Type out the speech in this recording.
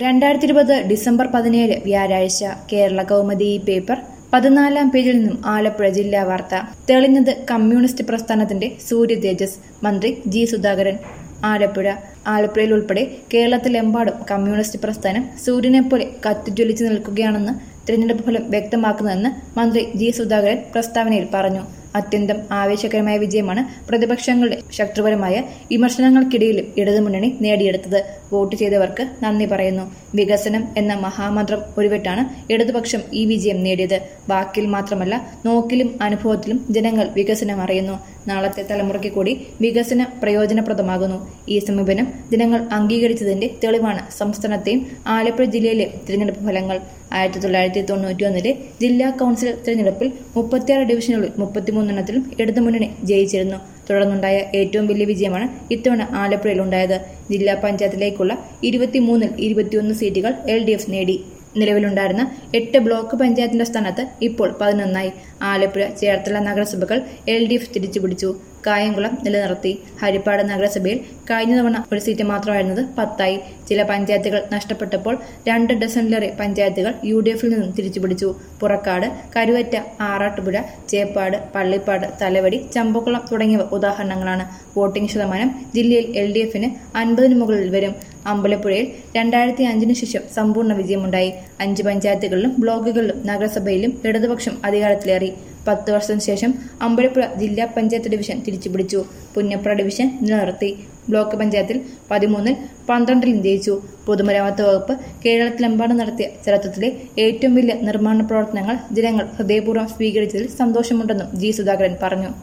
രണ്ടായിരത്തി ഇരുപത് ഡിസംബർ പതിനേഴ് വ്യാഴാഴ്ച കേരള കൗമുദി ഈ പേപ്പർ പതിനാലാം പേജിൽ നിന്നും ആലപ്പുഴ ജില്ലാ വാർത്ത തെളിഞ്ഞത് കമ്മ്യൂണിസ്റ്റ് പ്രസ്ഥാനത്തിന്റെ സൂര്യ തേജസ് മന്ത്രി ജി സുധാകരൻ ആലപ്പുഴ ആലപ്പുഴയിൽ ഉൾപ്പെടെ കേരളത്തിലെമ്പാടും കമ്മ്യൂണിസ്റ്റ് പ്രസ്ഥാനം സൂര്യനെപ്പോലെ കത്തിജ്വലിച്ചു നിൽക്കുകയാണെന്ന് തിരഞ്ഞെടുപ്പ് ഫലം വ്യക്തമാക്കുന്നതെന്ന് മന്ത്രി ജി സുധാകരൻ പ്രസ്താവനയിൽ പറഞ്ഞു അത്യന്തം ആവേശകരമായ വിജയമാണ് പ്രതിപക്ഷങ്ങളുടെ ശത്രുപരമായ വിമർശനങ്ങൾക്കിടയിലും ഇടതുമുന്നണി നേടിയെടുത്തത് വോട്ട് ചെയ്തവർക്ക് നന്ദി പറയുന്നു വികസനം എന്ന മഹാമന്ത്രം ഉരുവിട്ടാണ് ഇടതുപക്ഷം ഈ വിജയം നേടിയത് വാക്കിൽ മാത്രമല്ല നോക്കിലും അനുഭവത്തിലും ജനങ്ങൾ വികസനം അറിയുന്നു നാളത്തെ തലമുറയ്ക്ക് കൂടി വികസനം പ്രയോജനപ്രദമാകുന്നു ഈ സമീപനം ജനങ്ങൾ അംഗീകരിച്ചതിന്റെ തെളിവാണ് സംസ്ഥാനത്തെയും ആലപ്പുഴ ജില്ലയിലെ തിരഞ്ഞെടുപ്പ് ഫലങ്ങൾ ആയിരത്തി തൊള്ളായിരത്തി തൊണ്ണൂറ്റി ഒന്നിലെ ജില്ലാ കൌൺസിൽ തിരഞ്ഞെടുപ്പിൽ മുപ്പത്തിയാറ് ഡിവിഷനുകളിൽ മുപ്പത്തിമൂന്നെണ്ണത്തിലും ഇടതുമുന്നണി ജയിച്ചിരുന്നു തുടർന്നുണ്ടായ ഏറ്റവും വലിയ വിജയമാണ് ഇത്തവണ ആലപ്പുഴയിൽ ഉണ്ടായത് ജില്ലാ പഞ്ചായത്തിലേക്കുള്ള ഇരുപത്തിമൂന്നിൽ ഇരുപത്തിയൊന്ന് സീറ്റുകൾ എൽ ഡി എഫ് നേടി നിലവിലുണ്ടായിരുന്ന എട്ട് ബ്ലോക്ക് പഞ്ചായത്തിന്റെ സ്ഥാനത്ത് ഇപ്പോൾ പതിനൊന്നായി ആലപ്പുഴ ചേർത്തല നഗരസഭകൾ എൽ ഡി എഫ് തിരിച്ചുപിടിച്ചു കായംകുളം നിലനിർത്തി ഹരിപ്പാട് നഗരസഭയിൽ കഴിഞ്ഞ തവണ ഒരു സീറ്റ് മാത്രമായിരുന്നത് പത്തായി ചില പഞ്ചായത്തുകൾ നഷ്ടപ്പെട്ടപ്പോൾ രണ്ട് ഡസനിലേറെ പഞ്ചായത്തുകൾ യു ഡി എഫിൽ നിന്നും തിരിച്ചുപിടിച്ചു പുറക്കാട് കരുവറ്റ ആറാട്ടുപുഴ ചേപ്പാട് പള്ളിപ്പാട് തലവടി ചമ്പക്കുളം തുടങ്ങിയവ ഉദാഹരണങ്ങളാണ് വോട്ടിംഗ് ശതമാനം ജില്ലയിൽ എൽ ഡി എഫിന് അൻപതിന് മുകളിൽ വരും അമ്പലപ്പുഴയിൽ രണ്ടായിരത്തി അഞ്ചിന് ശേഷം സമ്പൂർണ്ണ വിജയമുണ്ടായി അഞ്ച് പഞ്ചായത്തുകളിലും ബ്ലോക്കുകളിലും നഗരസഭയിലും ഇടതുപക്ഷം അധികാരത്തിലേറി പത്ത് വർഷത്തിന് ശേഷം അമ്പലപ്പുഴ ജില്ലാ പഞ്ചായത്ത് ഡിവിഷൻ തിരിച്ചുപിടിച്ചു പുന്നപ്ര ഡിവിഷൻ നിലനിർത്തി ബ്ലോക്ക് പഞ്ചായത്തിൽ പതിമൂന്നിൽ പന്ത്രണ്ടിലും ജയിച്ചു പൊതുമരാമത്ത് വകുപ്പ് കേരളത്തിലെമ്പാടും നടത്തിയ ചരിത്രത്തിലെ ഏറ്റവും വലിയ നിർമ്മാണ പ്രവർത്തനങ്ങൾ ജനങ്ങൾ ഹൃദയപൂർവ്വം സ്വീകരിച്ചതിൽ സന്തോഷമുണ്ടെന്നും ജി സുധാകരൻ പറഞ്ഞു